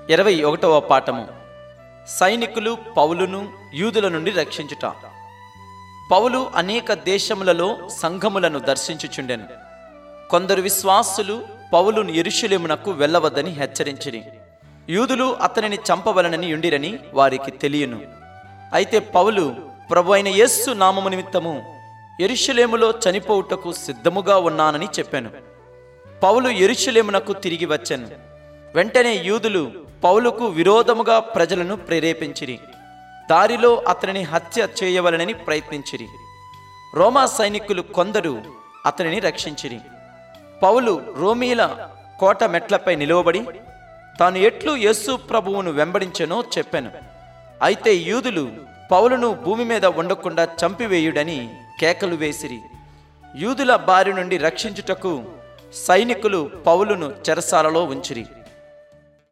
ఇరవై ఒకటవ పాఠము సైనికులు పౌలును యూదుల నుండి రక్షించుట పౌలు అనేక దేశములలో సంఘములను దర్శించుచుండెను కొందరు విశ్వాసులు పౌలును ఎరుషులేమునకు వెళ్ళవద్దని హెచ్చరించిరి యూదులు అతనిని చంపవలనని యుండిరని వారికి తెలియను అయితే పౌలు ప్రభు అయిన యేస్సు నామము నిమిత్తము ఎరుషులేములో చనిపోవుటకు సిద్ధముగా ఉన్నానని చెప్పాను పౌలు ఎరుషులేమునకు తిరిగి వచ్చాను వెంటనే యూదులు పౌలుకు విరోధముగా ప్రజలను ప్రేరేపించిరి దారిలో అతనిని హత్య చేయవలనని ప్రయత్నించిరి రోమా సైనికులు కొందరు అతనిని రక్షించిరి పౌలు రోమీల కోట మెట్లపై నిలువబడి తాను ఎట్లు యేసు ప్రభువును వెంబడించెనో చెప్పాను అయితే యూదులు పౌలును భూమి మీద ఉండకుండా చంపివేయుడని కేకలు వేసిరి యూదుల బారి నుండి రక్షించుటకు సైనికులు పౌలును చెరసాలలో ఉంచిరి